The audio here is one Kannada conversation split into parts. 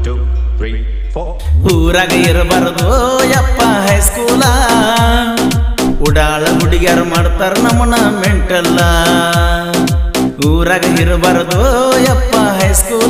two, three, four. ಊರಾಗ ಇರಬಾರದು ಯಪ್ಪ ಹೈಸ್ಕೂಲ ಉಡಾಳ ಹುಡುಗಿಯರು ಮಾಡ್ತಾರ ನಮ್ಮನ ಮೆಂಟಲ್ಲ ಊರಾಗ ಇರಬಾರದು ಯಪ್ಪ ಹೈಸ್ಕೂಲ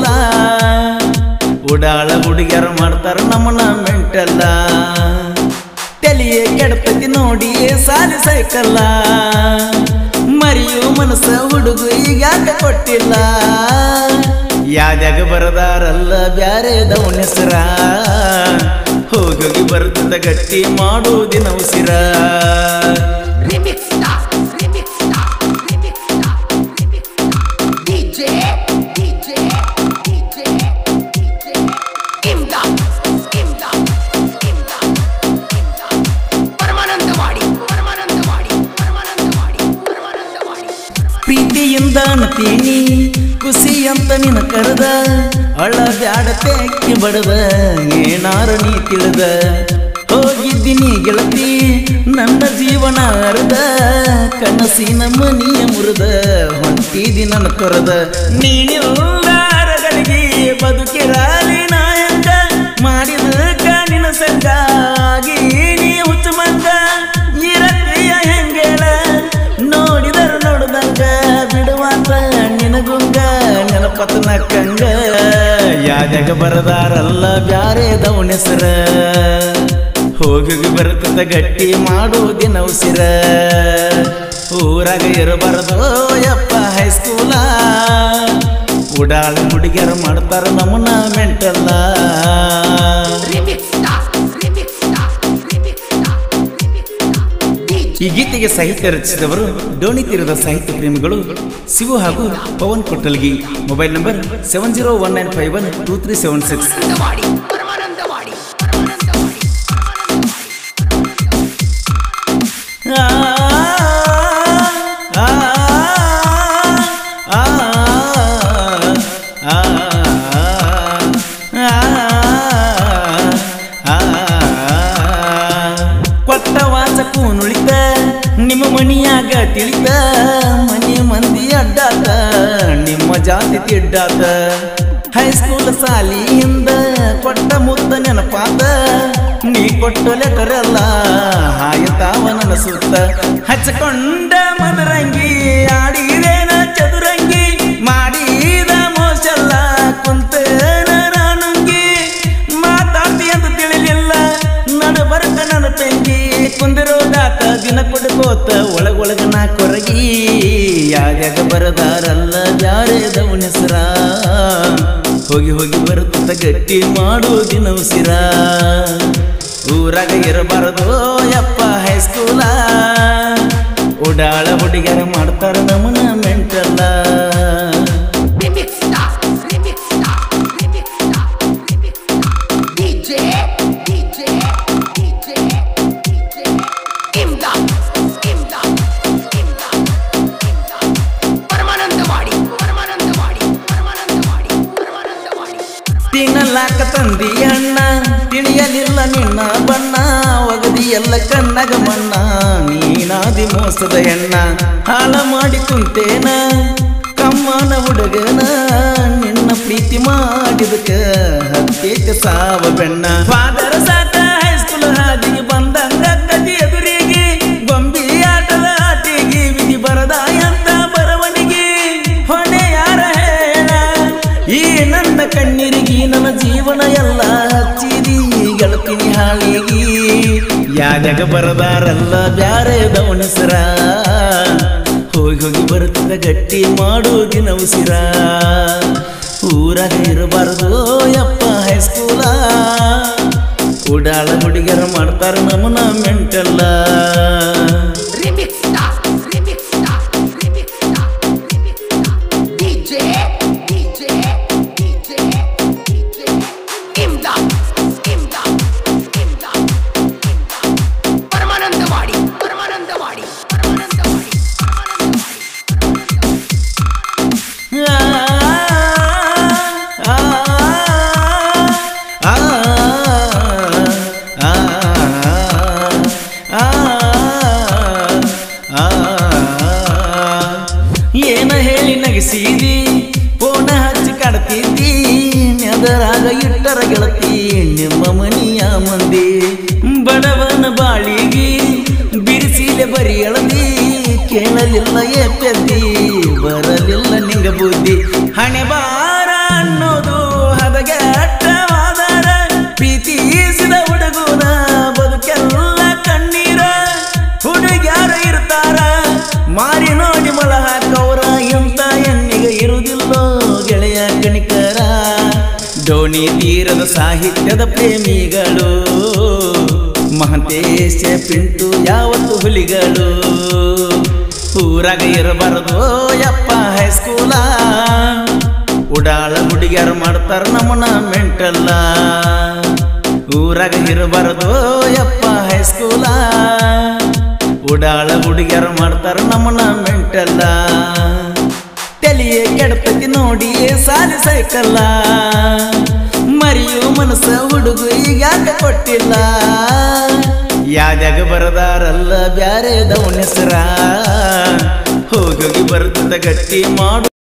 ಉಡಾಳ ಹುಡುಗಿಯರು ಮಾಡ್ತಾರ ನಮ್ಮನ ಮೆಂಟಲ್ಲ ತಲೆಯೇ ಕೆಡತತಿ ನೋಡಿ ಸಾಲಿ ಸೈಕಲ್ಲ ಮರಿಯು ಮನಸ್ಸ ಹುಡುಗು ಈಗ ಯಾಕೆ ಕೊಟ್ಟಿಲ್ಲ ಯಾದ್ಯಾಗ ಬರದಾರಲ್ಲ ಬ್ಯಾರೆ ದವನ ಹೆಸರ ಹೋಗೋಗಿ ಬರ್ತದ ಗಟ್ಟಿ ಮಾಡೋದಿನ ಉಸಿರ Remix star, remix star, remix star, remix star. DJ, DJ, DJ, DJ. Imdad, imdad, imdad, imdad. Paramanandawadi Paramanandavadi Paramanandavadi Paramanandawadi ಪ್ರೀತಿಯಿಂದ ನತೀನಿ ಖುಷಿ ಅಂತ ನಿನ ಕರೆದ ಅಳ ಬ್ಯಾಡ ತೆಕ್ಕಿ ಬಡದ ಏನಾರ ನೀ ತಿಳಿದ ಹೋಗಿದ್ದೀನಿ ಗೆಳತಿ ನನ್ನ ಜೀವನ ಅರ್ಧ ಕನಸಿನ ಮನಿಯ ಮುರಿದ ಹೊಂಟಿದಿ ನನ್ನ ತೊರೆದ ನೀನಿಲ್ಲಾರಗಳಿಗೆ ಬದುಕಿರಾಲಿ ನಾಯಕ ಮಾಡಿದ ಕಾನಿನ ಸಂಗಾಗಿ ನೀ ಹುಚ್ಚು ಮಂಗ ಇರತ್ರಿಯ ಹೆಂಗೇಳ ನೋಡಿದರು ನೋಡ್ದಂಗ ಬಿಡುವಂತ ನಿನಗುಂಗ ನೆನಪತನ ಕಂಗ ಯಾಜಗ ಬರದಾರಲ್ಲ ಬ್ಯಾರೆ ದವನೆಸರ ಹೋಗಿ ಬರ್ತದ ಗಟ್ಟಿ ಮಾಡೋದಿನ ಉಸಿರ ಊರಾಗ ಇರಬಾರದು ಯಪ್ಪ ಹೈಸ್ಕೂಲ ಉಡಾಳ ಹುಡುಗಿಯರು ಮಾಡ್ತಾರ ನಮ್ಮನ್ನ ಮೆಂಟಲ್ಲ Remix star, remix star, remix star, remix star. DJ, ಈ ಗೀತೆಗೆ ಸಾಹಿತ್ಯ ರಚಿಸಿದವರು ಡೋಣಿ ತೀರದ ಸಾಹಿತ್ಯ ಪ್ರೇಮಿಗಳು ಶಿವು ಹಾಗೂ ಪವನ್ ಕೊಟ್ಟಲ್ಗಿ mobile number seven zero one nine five one two three seven six Paramanandavadi Paramanandavadi Paramanandavadi ಕೊಟ್ಟ ವಾಚಕ್ಕೂ ನುಳಿತ ನಿಮ್ಮ ಮನಿಯಾಗ ತಿಳಿತ ಮನಿ ಮಂದಿ ಅಡ್ಡಾತ ನಿಮ್ಮ ಜಾತಿ ತಿಡ್ಡಾತ ಹೈಸ್ಕೂಲ್ ಸಾಲಿಯಿಂದ ಕೊಟ್ಟ ಮುದ್ದ ನೆನಪಾತ ನೀ ಕೊಟ್ಟ ಲೆಟರ್ ಅಲ್ಲ ಹಾಯತಾವ ನನ್ನ ಸುತ್ತ ಹಚ್ಕೊಂಡ ಮದರಂಗಿ ಆಡಿದೇನ ಚದುರಂಗಿ ಮಾಡಿದ ಮೋಸಲ್ಲ ಕುಂತನ ನಾನುಂಗಿ ಮಾತಾಡ್ತಿ ಅಂತ ತಿಳಿಲಿಲ್ಲ ನಡ ಬರ್ಕ ನನ್ನ ತಂಗಿ ಕುಂದಿರೋದಾತ ದಿನ ಕೊಡ್ಕೋತ ಒಳಗೊಳಗ ನಾ ಕೊರಗಿ ಯಾರ್ಯಾಗ ಬರದಾರಲ್ಲ ಬ್ಯಾರೆ ದವನೆಸರ ಹೋಗಿ ಹೋಗಿ ಬರುತ್ತ ಗಟ್ಟಿ ಮಾಡೋದಿನ ಉಸಿರ ಊರಾಗ ಇರಬಾರದು ಯಪ್ಪ ಹೈಸ್ಕೂಲ ಉಡಾಳ ಹುಡುಗಿಯರ ಮಾಡ್ತಾರ ನಮನ ಮೆಂಟಲ್ಲ Remix star, remix star, remix star, remix star. DJ, DJ, DJ, DJ. Imdad, imdad, imdad, imdad. Paramanandawadi Paramanandavadi Paramanandavadi Paramanandawadi ತಿನ್ನಲಾಕ ತಂದಿ ಅಣ್ಣ ತಿಳಿಯಲಿಲ್ಲ ನಿನ್ನ ಬಣ್ಣ ಒಗದಿ ಎಲ್ಲ ಕಣ್ಣಗ ಮಣ್ಣ ನೀನಾದಿ ಮೋಸದ ಎಣ್ಣ ಹಾಳ ಮಾಡಿ ಕುಂತೇನ ಕಮ್ಮನ ಹುಡುಗನ ನಿನ್ನ ಪ್ರೀತಿ ಮಾಡಿದಕ ಹತ್ತೇಕ ಸಾವ ಬೆಣ್ಣ ಫಾದರ ಸಾತ ಹೈಸ್ಕೂಲ್ ಹಾದಿಗೆ ಬಂದಂಗ ಕದಿ ಎದುರಿಗೆ ಗೊಂಬಿ ಆಟದ ಆಟಿಗೆ ವಿಧಿ ಬರದ ಅಂತ ಬರವಣಿಗೆ ಹೊಣೆ ಯಾರ ಹೇಳ ಈ ನನ್ನ ಕಣ್ಣೀರಿಗೆ ನನ್ನ ಜೀವನ ಎಲ್ಲ ಹಚ್ಚಿದಿ ಗೆಳತಿನಿ ಹಾಳಿಗಿ ಯಾದಾಗ ಬರದಾರಲ್ಲ ಬ್ಯಾರೆ ದವಣಸರ ಹೋಗಿ ಹೋಗಿ ಬರುತ್ತಿದ್ದ ಗಟ್ಟಿ ಮಾಡೋದಿನ ಉಸಿರ ಊರಾಗ ಇರಬಾರದು ಯಪ್ಪ ಹೈಸ್ಕೂಲ ಉಡಾಳ ಹುಡುಗಿಯರ ಮಾಡ್ತಾರ ನಮ್ಮನ ಮೆಂಟಲ್ಲ Remix star, remix star, remix star, remix star. DJ, DJ, DJ, DJ. Imdad, imdad, imdad, imdad. Paramanandawadi Paramanandavadi Paramanandawadi ಆ ಆ ಆ ಆ ಇಟ್ಟರ ಗೆಳತಿ ನಿಮ್ಮ ಮನಿಯ ಮಂದಿ ಬಡವನ ಬಾಳಿಗೆ ಬಿಡಿಸಿಲೆ ಬರಿ ಎಳದಿ ಕೇಳಲಿಲ್ಲ ಏ ಪೆದ್ದಿ ಬರಲಿಲ್ಲ ನಿಂಗ ಬುದ್ಧಿ ಹಣೆ ಬಾರ ಅನ್ನೋದು ಹದಗೆಟ್ಟವಾದರ ಪ್ರೀತಿಸಿದ ಹುಡುಗನ ಬದುಕೆಲ್ಲ ಕಣ್ಣೀರ ಹುಡುಗ್ಯಾರ ಇರ್ತಾರ ಮಾರಿ ನೋಡಿ ಮೊಳ ಹಾಕವ್ರ ಎಂತ ಎಣ್ಣಿಗ ಇರುವುದಿಲ್ಲೋ ಗೆಳೆಯ ಕಣಿಕರ ಡೋಣಿ ತೀರದ ಸಾಹಿತ್ಯದ ಪ್ರೇಮಿಗಳು ಮಹಂತೇಶ ಪಿಂಟು ಯಾವತ್ತು ಹುಲಿಗಳು ಊರಾಗ ಇರಬಾರದು ಯಪ್ಪ ಹೈಸ್ಕೂಲ ಉಡಾಳ ಹುಡುಗಿಯರು ಮಾಡ್ತಾರ ನಮ್ಮನ ಮೆಂಟಲ್ಲ ಊರಾಗ ಇರಬಾರದು ಯಪ್ಪ ಹೈಸ್ಕೂಲ ಉಡಾಳ ಹುಡುಗಿಯರು ಮಾಡ್ತಾರ ನಮ್ಮನ ಮೆಂಟಲ್ಲ ತಲೆಯೇ ಕೆಡತತಿ ನೋಡಿ ಸಾಲಿ ಸೈಕಲ್ಲ ಮರಿಯು ಮನಸ್ಸ ಹುಡುಗು ಈಗ ಯಾಕೆ ಕೊಟ್ಟಿಲ್ಲ ಯಾದ್ಯಾಗ ಬರದಾರಲ್ಲ ಬ್ಯಾರೆ ದವನ ಹೆಸರ ಹೋಗಿ ಬರ್ತದ ಗಟ್ಟಿ ಮಾಡು